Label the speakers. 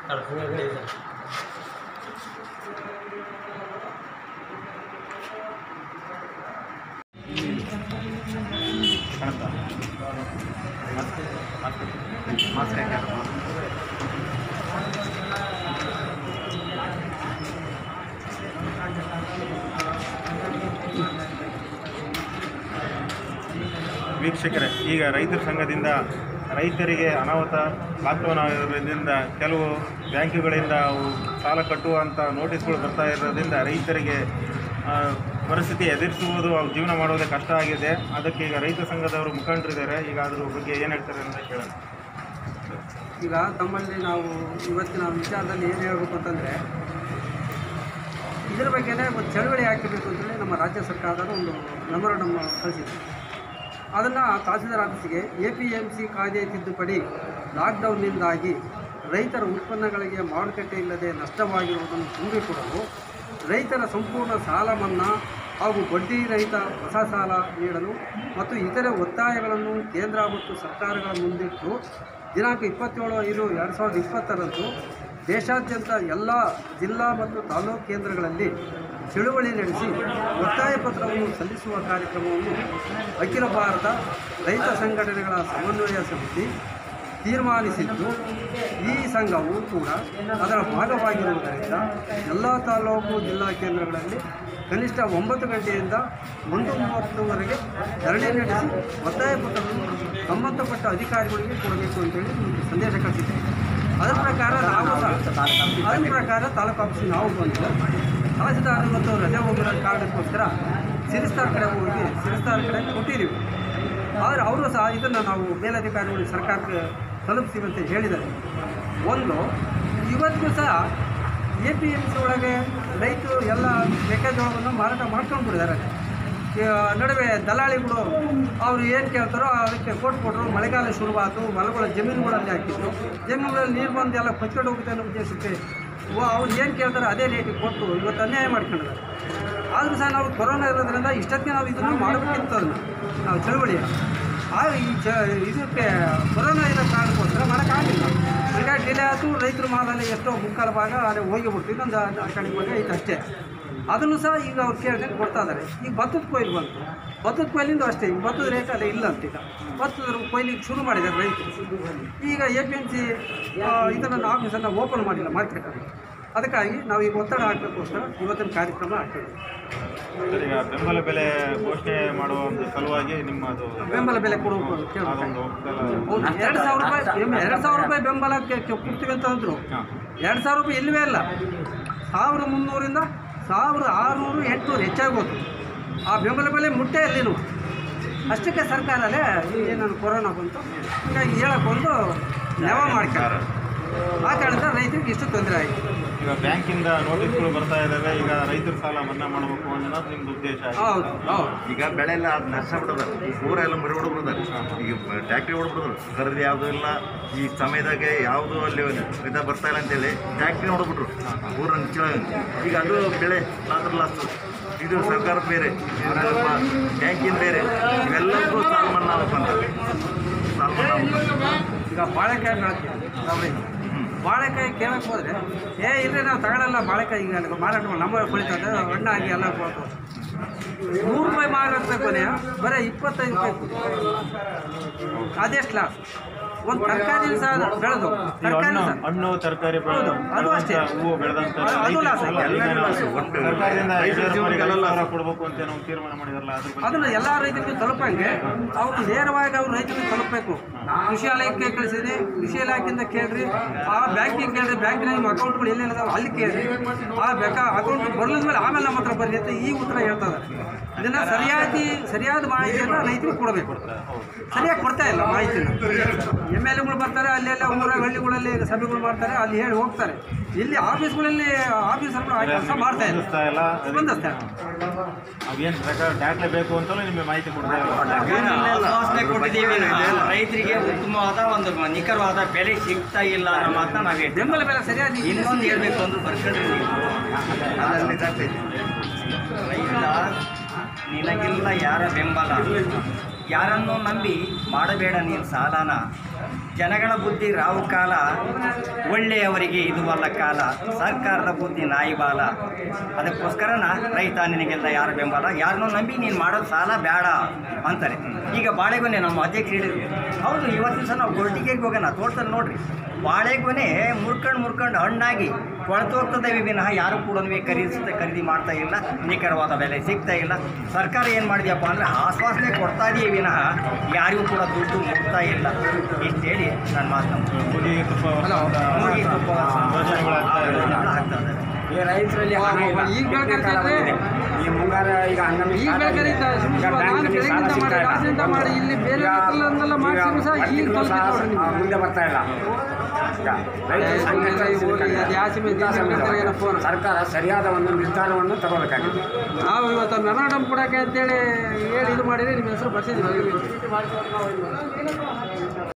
Speaker 1: ವೀಕ್ಷಕರೇ ಈಗ ರೈತರ ಸಂಘದಿಂದ ರೈತರಿಗೆ ಅನಾಹುತ ಲಾಕ್ಡೌನ್ ಆಗಿರೋದ್ರಿಂದ ಕೆಲವು ಬ್ಯಾಂಕುಗಳಿಂದ ಅವು ಸಾಲ ಕಟ್ಟುವಂಥ ನೋಟಿಸ್ಗಳು ಬರ್ತಾ ಇರೋದ್ರಿಂದ ರೈತರಿಗೆ ಆ, ಪರಿಸ್ಥಿತಿ ಎದುರಿಸುವುದು ಅವ್ರು ಜೀವನ ಮಾಡೋದೇ ಕಷ್ಟ ಆಗಿದೆ ಅದಕ್ಕೆ ಈಗ ರೈತ ಸಂಘದವರು ಮುಖಂಡರಿದ್ದಾರೆ ಈಗ ಅದ್ರ ಬಗ್ಗೆ ಏನು ಹೇಳ್ತಾರೆ ಅಂತ ಕೇಳೋಣ
Speaker 2: ಈಗ ತಮ್ಮಲ್ಲಿ ನಾವು ಇವತ್ತಿನ ವಿಚಾರದಲ್ಲಿ ಏನು ಹೇಳಬೇಕು ಅಂತಂದರೆ ಇದರ ಬಗ್ಗೆನೇ ಒಂದು ಚಳವಳಿ ಹಾಕಬೇಕು ಅಂತೇಳಿ ನಮ್ಮ ರಾಜ್ಯ ಸರ್ಕಾರದ ಒಂದು ಮೆಮೊರಂಡಮ್ ಕಳಿಸಿದೆ ಅದನ್ನು ತಹಸೀಲ್ದಾರ್ ಆಫೀಸಿಗೆ ಎ ಪಿ ಎಮ್ ಸಿ ಕಾಯ್ದೆ ತಿದ್ದುಪಡಿ ಲಾಕ್ಡೌನ್ನಿಂದಾಗಿ ರೈತರ ಉತ್ಪನ್ನಗಳಿಗೆ ಮಾರುಕಟ್ಟೆ ಇಲ್ಲದೆ ನಷ್ಟವಾಗಿರುವುದನ್ನು ತುಂಬಿಕೊಡಲು ರೈತರ ಸಂಪೂರ್ಣ ಸಾಲ ಮನ್ನಾ ಹಾಗೂ ಬಡ್ಡಿ ರಹಿತ ಹೊಸ ಸಾಲ ನೀಡಲು ಮತ್ತು ಇತರೆ ಒತ್ತಾಯಗಳನ್ನು ಕೇಂದ್ರ ಮತ್ತು ಸರ್ಕಾರಗಳ ಮುಂದಿಟ್ಟು ದಿನಾಂಕ ಇಪ್ಪತ್ತೇಳು ಐದು ಎರಡು ಸಾವಿರದ ಇಪ್ಪತ್ತರಂದು ದೇಶಾದ್ಯಂತ ಎಲ್ಲ ಜಿಲ್ಲಾ ಮತ್ತು ತಾಲೂಕು ಕೇಂದ್ರಗಳಲ್ಲಿ ಚಳುವಳಿ ನಡೆಸಿ ಒತ್ತಾಯ ಪತ್ರವನ್ನು ಸಲ್ಲಿಸುವ ಕಾರ್ಯಕ್ರಮವನ್ನು ಅಖಿಲ ಭಾರತ ರೈತ ಸಂಘಟನೆಗಳ ಸಮನ್ವಯ ಸಮಿತಿ ತೀರ್ಮಾನಿಸಿದ್ದು ಈ ಸಂಘವು ಕೂಡ ಅದರ ಭಾಗವಾಗಿರುವುದರಿಂದ ಎಲ್ಲ ತಾಲೂಕು ಜಿಲ್ಲಾ ಕೇಂದ್ರಗಳಲ್ಲಿ ಕನಿಷ್ಠ ಒಂಬತ್ತು ಗಂಟೆಯಿಂದ ಒಂದು ಮೂವತ್ತುವರೆಗೆ ಧರಣಿ ನಡೆಸಿ ಒತ್ತಾಯ ಪತ್ರವನ್ನು ಸಂಬಂಧಪಟ್ಟ ಅಧಿಕಾರಿಗಳಿಗೆ ಕೊಡಬೇಕು ಅಂತೇಳಿ ಒಂದು ಸಂದೇಶ ಕಳಿಸಿದ್ದೇವೆ ಅದರ ಪ್ರಕಾರ ನಾವು ಸಹ ಅದರ ಪ್ರಕಾರ ತಾಲೂಕು ಆಫೀಸಿಗೆ ನಾವು ಬಂದು ತಹಸೀಲ್ದಾರ್ ಇವತ್ತು ರಜೆ ಹೋಗಿರೋ ಕಾರಣಕ್ಕೋಸ್ಕರ ಸಿರಿಸ್ತಾರ್ ಕಡೆ ಹೋಗಿ ಸಿರಿಸ್ತಾರ್ ಕಡೆ ಕೊಟ್ಟಿದ್ದೀವಿ ಆದರೆ ಅವರು ಸಹ ಇದನ್ನು ನಾವು ಮೇಲಧಿಕಾರಿಗಳು ಸರ್ಕಾರಕ್ಕೆ ತಲುಪಿಸ್ತೀವಿ ಅಂತ ಹೇಳಿದ್ದಾರೆ ಒಂದು ಇವತ್ತಿಗೂ ಸಹ ಎ ಪಿ ಎಮ್ ಸಿ ಒಳಗೆ ರೈತರು ಎಲ್ಲ ಮೆಕ್ಕೆಜೋಳವನ್ನು ಮಾರಾಟ ಮಾಡ್ಕೊಂಡ್ಬಿಟ್ಟಿದ್ದಾರೆ ಈ ನಡುವೆ ದಲ್ಲಾಳಿಗಳು ಅವ್ರು ಏನು ಕೇಳ್ತಾರೋ ಅದಕ್ಕೆ ಕೊಟ್ಬಿಟ್ರು ಮಳೆಗಾಲ ಶುರುವಾಯಿತು ಹೊಲಗಳ ಜಮೀನುಗಳಲ್ಲಿ ಹಾಕಿದ್ರು ಜಮೀನುಗಳಲ್ಲಿ ನೀರು ಬಂದು ಎಲ್ಲ ಕೊಚ್ಕೊಂಡು ಹೋಗುತ್ತೆ ಅನ್ನೋ ಉದ್ದೇಶಕ್ಕೆ ವ- ಅವ್ರು ಏನು ಕೇಳ್ತಾರೋ ಅದೇ ರೇಟಿಗೆ ಕೊಟ್ಟು ಇವತ್ತು ಅನ್ಯಾಯ ಮಾಡ್ಕೊಂಡಿದ್ದಾರೆ ಆದರೂ ಸಹ ನಾವು ಕೊರೋನಾ ಇರೋದ್ರಿಂದ ಇಷ್ಟೊತ್ತಿಗೆ ನಾವು ಇದನ್ನು ಮಾಡಬೇಕಿತ್ತು ಅದನ್ನು ನಾವು ಚಳುವಳಿಯ ಆಗ ಈ ಚ ಇದಕ್ಕೆ ಕೊರೋನಾ ಇರೋ ಕಾರಣಕ್ಕೋಸ್ಕರ ಮಾಡೋಕ್ಕಾಗಿಲ್ಲ ಹೀಗಾಗಿ ಡಿಲೇ ಆಯಿತು ರೈತರ ಮಾಲಲ್ಲಿ ಎಷ್ಟೋ ಮುಕ್ಕಾಲು ಭಾಗ ಅಲ್ಲೇ ಹೋಗಿಬಿಡ್ತು ಇನ್ನೊಂದು ಆ ಕಡೆ ಭಾಗ ಐತೆ ಅಷ್ಟೇ ಅದನ್ನು ಸಹ ಈಗ ಅವ್ರು ಕೇಳಿದ್ರೆ ಕೊಡ್ತಾ ಇದ್ದಾರೆ ಈಗ ಭತ್ತದ ಕೊಯ್ಲು ಬಂತು ಭತ್ತದ ಕೊಯ್ಲಿಂದ ಅಷ್ಟೇ ಈಗ ಭತ್ತದ ರೇಟ್ ಅಲ್ಲೇ ಇಲ್ಲ ಅಂತ ಈಗ ಭತ್ತದ ಕೊಯ್ಲಿಗೆ ಶುರು ಮಾಡಿದ್ದಾರೆ ರೈತರು ಈಗ ಎ ಪಿ ಎಮ್ ಸಿ ಇದನ್ನು ಆಫೀಸನ್ನು ಓಪನ್ ಮಾಡಿಲ್ಲ ಮಾರ್ಕೆಟಲ್ಲಿ ಅದಕ್ಕಾಗಿ ನಾವು ಈಗ ಒತ್ತಡ ಹಾಕೋಕ್ಕೋಸ್ಕರ ಇವತ್ತಿನ ಕಾರ್ಯಕ್ರಮ ಆಗ್ತದೆ
Speaker 1: ಸರ್, ಈಗ ಬೆಂಬಲ ಬೆಲೆ ಘೋಷಣೆ ಮಾಡುವ ಒಂದು ಸಲುವಾಗಿ ನಿಮ್ಮದು
Speaker 2: ಬೆಂಬಲ ಬೆಲೆ ಕೊಡಬೇಕು ಅಂತ ಕೇಳ್ಬೇಕು
Speaker 1: ಅದೊಂದು ಒಪ್ಪಂದ
Speaker 2: ಹೌದು ಎರಡು ಸಾವಿರ ರೂಪಾಯಿ ಎಂ- ಎರಡು ಸಾವಿರ ರೂಪಾಯಿ ಬೆಂಬಲಕ್ಕೆ ಕೆ- ಕೊಡ್ತೀವಿ ಅಂತ ಅಂದರು
Speaker 1: ಹಾಂ
Speaker 2: ಎರಡು ಸಾವಿರ ರೂಪಾಯಿ ಇಲ್ಲವೇ ಇಲ್ಲ ಸಾವಿರದ ಮುನ್ನೂರಿಂದ ಸಾವಿರದ ಆರುನೂರು ಎಂಟುನೂರು ಹೆಚ್ಚಾಗೋದು ಆ ಬೆಂಬಲ ಬೆಲೆ ಮುಟ್ಟೇ ಇರಲಿಲ್ಲ ಅಷ್ಟಕ್ಕೆ ಸರ್ಕಾರನೇ ಏನಾದ್ರು ಕೊರೋನಾ ಬಂತು ಹೀಗಾಗಿ ಹೇಳಕ್ಕೊಂದು ನೆವ ಮಾಡ್ತಾರೆ ಆ ಕಾರಣದಿಂದ ರೈತರಿಗೆ ಇಷ್ಟು ತೊಂದರೆ ಆಯಿತು
Speaker 1: ಈಗ ಬ್ಯಾಂಕಿಂದ ನೋಟಿಸ್ಗಳು ಬರ್ತಾ ಇದ್ದಾವೆ ಈಗ ರೈತರ ಸಾಲ ಮನ್ನಾ ಮಾಡಬೇಕು ಅನ್ನೋದು ನಿಮ್ದು ಉದ್ದೇಶ ಆಗಿದೆ.
Speaker 2: ಹೌದು ಹೌದು
Speaker 3: ಈಗ ಬೆಳೆ ಎಲ್ಲ ಅದು ನಷ್ಟ ಬಿಡೋದ ಊರ ಎಲ್ಲ ಮರಿ ಹೊಡ್ಬಿಡೋದ ಈಗ ಟ್ಯಾಕ್ಟ್ರಿ ಹೊಡ್ಬಿಡೋದು ಕರೆದು ಯಾವುದೂ ಇಲ್ಲ ಈ ಸಮಯದಾಗೆ ಯಾವುದು ಅಲ್ಲಿ ಇದ ಬರ್ತಾ ಇಲ್ಲ ಅಂತೇಳಿ ಟ್ಯಾಕ್ಟ್ರಿ ಹೊಡ್ಬಿಟ್ರು ಊರ ಈಗ ಅದು ಬೆಳೆ ಲಾದ್ರ ಲಾಸ್ ಇದು ಸರ್ಕಾರ ಬೇರೆ ಬ್ಯಾಂಕಿನ ಬೇರೆ ಇವೆಲ್ಲರಿಗೂ ಸಾಲ ಮನ್ನಾ ಆಗ್ಬೇಕಂತ ಸಾಲ ಮನ್ನಾ ಆಗ್ಬೇಕು.
Speaker 2: ಈಗ ಬಾಳೆಕಾಯಿ ಬೆಳಗ್ಗೆ ನಾವು ರೈತರು. ಬಾಳೆಕಾಯಿ ಕೇಳಕ್ಕೆ ಹೋದರೆ ಏ ಇಲ್ಲೇ ನಾವು ತಗೊಳ್ಳಲ್ಲ ಬಾಳೆಕಾಯಿ ಈಗ ಅಲ್ಲಿ ಮಾರಾಟ ಮಾಡಿ ನಮ್ಮ ಬೆಳೀತದೆ ಹಣ್ಣಾಗಿ ಎಲ್ಲ ಕೊಡ್ತು ನೂರು ರೂಪಾಯಿ ಮಾರಾಟ ಕೊನೆಯ ಬರೀ ಇಪ್ಪತ್ತೈದು ರೂಪಾಯಿ ಕೊಡ್ತು. ಅದೆಷ್ಟು ಲಾಸ್ ಒಂದು ತರಕಾರಿ ಸಹ ಬೆಳೆದು
Speaker 1: ಈಗ
Speaker 2: ತರಕಾರಿ
Speaker 1: ಹಣ್ಣು
Speaker 2: ಸಹ
Speaker 1: ಹಣ್ಣು ತರಕಾರಿ
Speaker 2: ಹೌದು, ಅದು ಅಷ್ಟೇ.
Speaker 1: ಹೂವು ಬೆಳೆದಂತ
Speaker 2: ಅದು- ಅದು loss ಆಗಿದೆ.
Speaker 3: ಎಲ್ಲರೂ loss. ಒಟ್ಟು
Speaker 1: ಸರ್ಕಾರದಿಂದ
Speaker 3: ರೈತರ
Speaker 1: ಐದು
Speaker 3: ಜೀವನಕ್ಕೆ ಎಲ್ಲ
Speaker 1: ಸಾವಿರ
Speaker 3: loss.
Speaker 1: ಕೊಡಬೇಕು ಅಂತ ಏನೋ ತೀರ್ಮಾನ ಮಾಡಿದಾರಲ್ಲ ಅದ್ರ ಬಗ್ಗೆ
Speaker 2: ಅದನ್ನು ಎಲ್ಲ ರೈತರಿಗೂ ತಲುಪಂಗೆ ಅವರು ನೇರವಾಗಿ ಅವ್ರು ರೈತರಿಗೆ ತಲುಪಬೇಕು ಕೃಷಿ ಇಲಾಖೆಗೆ ಕಳಿಸಿದ್ರೆ ಕೃಷಿ ಇಲಾಖೆಯಿಂದ ಕೇಳ್ರಿ ಆ ಬ್ಯಾಂಕಿಗೆ ಕೇಳ್ರಿ ಬ್ಯಾಂಕಿನ ನಿಮ್ಮ ಅಕೌಂಟ್ಗಳು ಎಲ್ಲೆಲ್ಲಿದಾವೆ ಅಲ್ಲಿ ಕೇಳ್ರಿ ಆ ಬೇಕಾ ಅಕೌಂಟ್ ಬರ್ಲಿದ ಮೇಲೆ ಆಮೇಲೆ ನಮ್ಮ ಹತ್ರ ಬರಲಿ ಅಂತ ಈ ಉತ್ತರ ಹೇಳ್ತಾ ಇದ್ದಾರೆ ಇದನ್ನು ಸರಿಯಾಗಿ ಸರಿಯಾದ ಮಾಹಿತಿಯನ್ನು ರೈತರಿಗೆ ಕೊಡಬೇಕು ಸರಿಯಾಗಿ ಕೊಡ್ತಾ ಇಲ್ಲ ಮಾಹಿತಿನ ಎಮ್ ಎಲ್ ಎಗಳು ಬರ್ತಾರೆ ಅಲ್ಲೆಲ್ಲ ಊರ ಹಳ್ಳಿಗಳಲ್ಲಿ ಸಭೆಗಳು ಮಾಡ್ತಾರೆ ಅಲ್ಲಿ ಹೇಳಿ ಹೋಗ್ತಾರೆ ಇಲ್ಲಿ ಆಫೀಸ್ಗಳಲ್ಲಿ ಆಫೀಸರ್ಗಳು ಆ ಕೆಲಸ ಮಾಡ್ತಾ ಇಲ್ಲ
Speaker 1: ಸ್ಪಂದಿಸ್ತಾ ಇಲ್ಲ
Speaker 2: ಸ್ಪಂದಿಸ್ತಾ ಇಲ್ಲ
Speaker 1: ಅವೇನು ಪ್ರಕಾರ ದಾಖಲೆ ಬೇಕು ಅಂತಲೂ ನಿಮಗೆ ಮಾಹಿತಿ ಕೊಡ್ತಾ ಇಲ್ಲ
Speaker 4: ಆಶ್ವಾಸನೆ ಕೊಟ್ಟಿದ್ದೀವಿ ರೈತರಿಗೆ ಉತ್ತಮವಾದ ಒಂದು ನಿಖರವಾದ ಬೆಲೆ ಸಿಗ್ತಾ ಇಲ್ಲ ಅನ್ನೋ ಮಾತನ್ನ ನಾವು ಹೇಳ್ತೀವಿ
Speaker 2: ಬೆಂಬಲ ಬೆಲೆ ಸರಿಯಾಗಿ
Speaker 4: ಇನ್ನೊಂದು ಹೇಳ್ಬೇಕು ಅಂದ್ರೆ ಬರ್ಕೊಂಡ್ರಿ ನೀವು
Speaker 3: ಅದರಲ್ಲಿ ಇದಾಗ್ತೈತಿ.
Speaker 4: ರೈತ ನಿನಗಿಲ್ಲ ಯಾರ ಬೆಂಬಲ ಯಾರನ್ನೋ ನಂಬಿ ಮಾಡಬೇಡ ನೀನು ಸಾಲನ ಜನಗಳ ಬುದ್ಧಿ ರಾವು ಕಾಲ ಒಳ್ಳೆಯವರಿಗೆ ಇದು ಅಲ್ಲ ಕಾಲ ಸರ್ಕಾರದ ಬುದ್ಧಿ ನಾಯಿ ಬಾಲ ಅದಕ್ಕೋಸ್ಕರನ ರೈತ ನಿನಗೆಲ್ಲ ಯಾರ ಬೆಂಬಲ ಯಾರನ್ನೋ ನಂಬಿ ನೀನು ಮಾಡೋದು ಸಾಲ ಬೇಡ ಅಂತಾರೆ ಈಗ ಬಾಳೆಗೊನೆ ನಮ್ಮ ಅಧ್ಯಕ್ಷ ಹೇಳಿದ್ರು ಹೌದು ಇವತ್ತು ದಿವಸ ನಾವು ಗೊರಟಿಗೆಗೆ ಹೋಗೋಣ ತೋಟದಲ್ಲಿ ನೋಡ್ರಿ ಬಾಳೆಗೊನೆ ಮುರ್ಕಂಡು ಮುರ್ಕಂಡು ಹಣ್ಣಾಗಿ ಕೊಳೆತು ಹೋಗ್ತದೆ ವಿನಃ ಯಾರು ಕೂಡ ಖರೀದಿಸ್ತಾ ಖರೀದಿ ಮಾಡ್ತಾ ಇಲ್ಲ ನಿಖರವಾದ ಬೆಲೆ ಸಿಗ್ತಾ ಇಲ್ಲ ಸರ್ಕಾರ ಏನು ಮಾಡಿದ್ಯಪ್ಪ ಅಂದರೆ ಆಶ್ವಾಸನೆ ಕೊಡ್ತಾ ಇದೆಯೇ ವಿನಃ ಯಾರಿಗೂ ಕೂಡ ದುಡ್ಡು ಮುಟ್ತಾ ಇಲ್ಲ ಇಷ್ಟು ಹೇಳಿ ನನ್ನ ಮಾತನ್ನು
Speaker 1: ಮುಗಿ ತುಪ್ಪ
Speaker 4: ಮುಗಿ ತುಪ್ಪ
Speaker 1: ದೋಷಗಳಾಗ್ತಾ ಇದೆ.
Speaker 4: ಆಗ್ತಾ ಇದೆ
Speaker 5: ಈ ರೈತರಲ್ಲಿ ಹಣ ಇಲ್ಲ.
Speaker 2: ಈಗ ಬೇಕಾದ್ರೆ
Speaker 5: ಈ ಮುಂಗಾರ ಈಗ ಹಂಗಾಮಿ
Speaker 2: ಈಗ
Speaker 5: ಸ್ಟಾರ್ಟ್ ಆಗಿದೆ.
Speaker 2: ಬೇಕಾದ್ರೆ ಸುಮ್ನೆ
Speaker 5: ಈಗ
Speaker 2: ನಾನು
Speaker 5: ಬ್ಯಾಂಕ್ನಲ್ಲಿ ಸಾಲ
Speaker 2: ಬೆಳಗ್ಗಿಂದ
Speaker 5: ಸಿಗ್ತಾ
Speaker 2: ಮಾಡಿ,
Speaker 5: ಇಲ್ಲ.
Speaker 2: ರಾತ್ರಿಯಿಂದ ಮಾಡಿ, ಇಲ್ಲಿ ಬೇರೆ
Speaker 5: ಈಗ-
Speaker 2: ರೈತರನ್ನೆಲ್ಲ
Speaker 5: ಈಗ
Speaker 2: ಮಾಡ್ಸಿದ್ರು ಸಹ ಈಗ
Speaker 5: ಬಡ್ಡಿಗಳು ಸಹ
Speaker 2: ತಲುಪಿದೆ ನೋಡಿ
Speaker 5: ಆ, ಮುಂದೆ ಬರ್ತಾ ಇಲ್ಲ ಈಗ ರೈತರು ಸಂಕಷ್ಟದಲ್ಲಿ
Speaker 2: ಈಗ
Speaker 5: ಸಿಲುಕಿದ್ದಾರೆ.
Speaker 2: ಅದು ಯಾಸಿ ಮೇಲೆ
Speaker 5: ಇಂಥ
Speaker 2: ಬೇಕಾದ್ರೆ
Speaker 5: ಸಮಯದಲ್ಲಿ
Speaker 2: ಏನೋ ಫೋನ್.
Speaker 5: ಸರ್ಕಾರ ಸರಿಯಾದ ಒಂದು ನಿರ್ಧಾರವನ್ನು ತಗೋಬೇಕಾಗಿದೆ
Speaker 2: ನಾವು ಇವತ್ತು ಮೆಮೊರಾಂಡಮ್ ಕೊಡಕ್ಕೆ ಅಂತೇಳಿ ಹೇಳಿ ಇದು ಮಾಡಿದ್ರೆ ನಿಮ್ಮ ಹೆಸರು ಬರ್ಸಿದ್ದೀವಿ